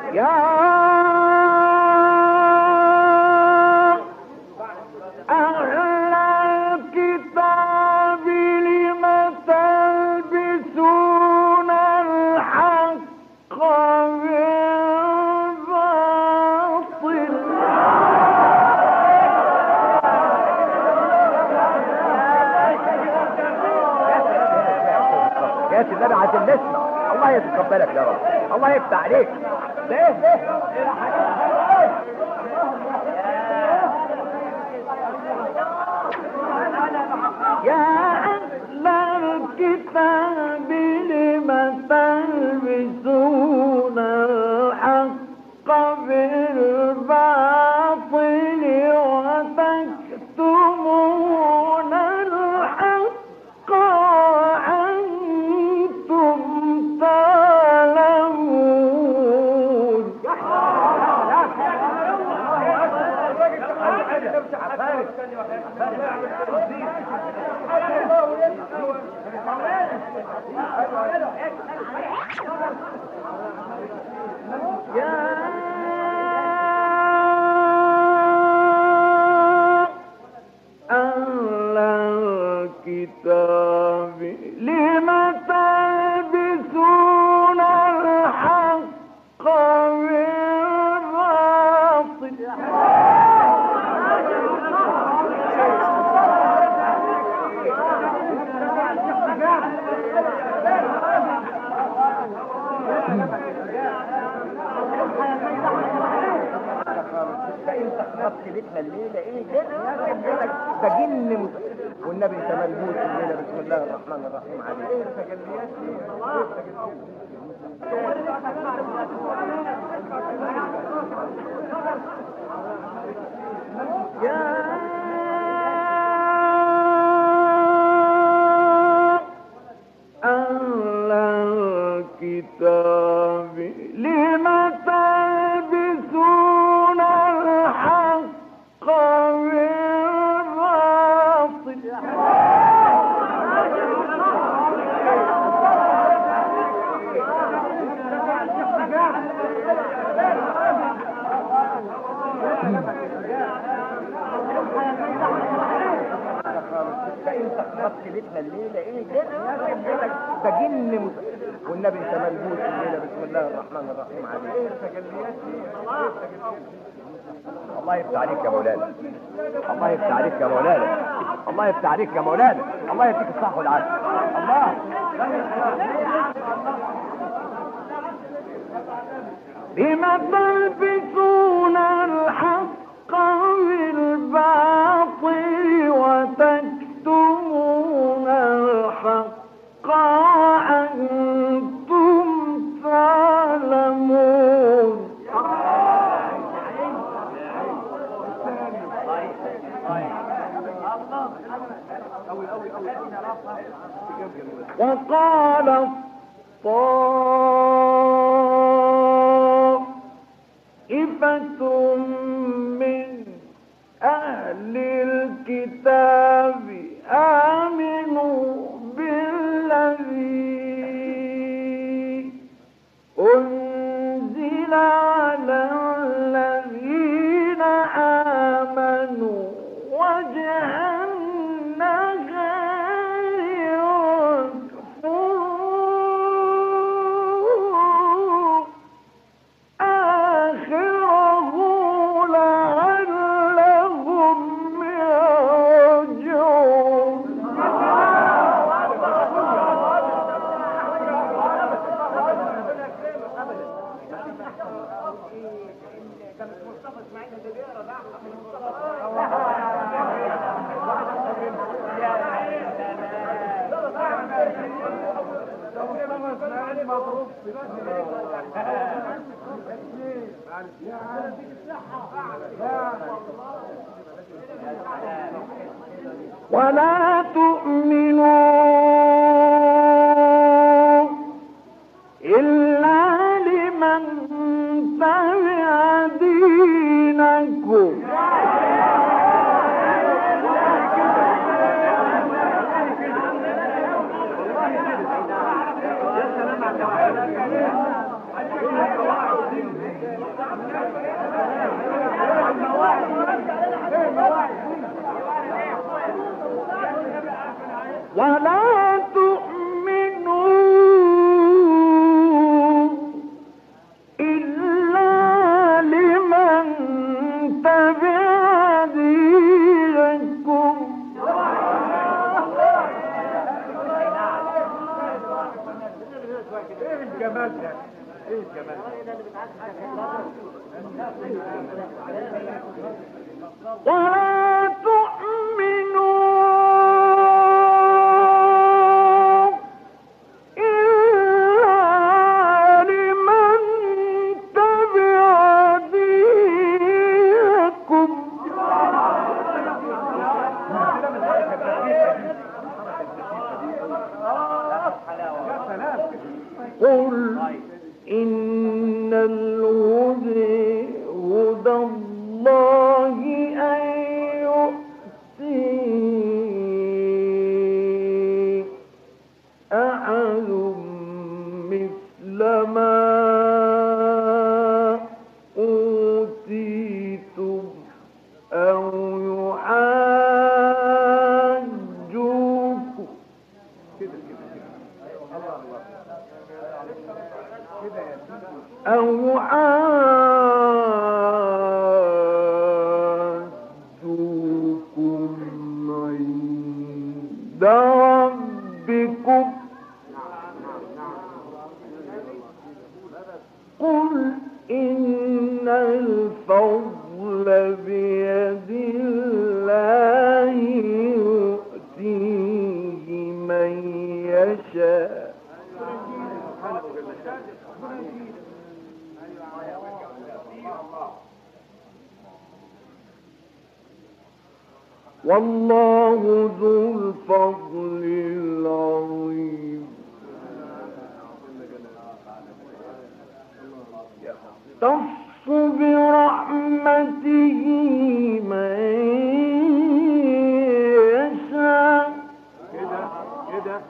أهل الكتاب لم تلبسون الحق يا سيدي انا عشان نسمع الله يتقبلك يا رب الله يفتح عليك ده ده يا أهل الكتاب لم تلبسون الحق بالباطل وتكتمون الحق وأنتم تعلمون يا أهل الكتاب لم تلبسون الحق بالباطل ده انت خربت بيتنا الليله ايه ده ده جن مت- والنبي انت ملبوس الليله بسم الله الرحمن الرحيم عليك ايه التجليات دي؟ يا أهل الكتاب لم تلبسون الحق بالباطل ده انت خربت بيتنا الليله ايه ده ده جن مت- والنبي انت ملبوس الليله بسم الله الرحمن الرحيم عليك ايه التجليات دي؟ الله يفتح عليك يا مولانا الله يفتح عليك يا مولانا الله يفتح عليك يا مولانا الله يديك الصح والعافيه الله لم تلبسون الحق بالباطل وتكتمون الحق وأنتم تعلمون وقال طائفة من أهل الكتاب آمنوا بالذي أنزل على الذين آمنوا وجه النهار واكفروا آخره لعلهم يرجعون ولا تؤمنوا إلا لمن تبع دينكم ايه كمان ولا تؤمنوا إلا لمن تبع دينكم قل إن الهدى هدى الله أن يؤتي أحد مثل ما أوتيتم أو يحاجوكم أو يحاجوكم عند ربكم قل إن الفضل بيد الله يؤتيه من يشاء والله ذو الفضل العظيم تص برحمته من يشاء كده كده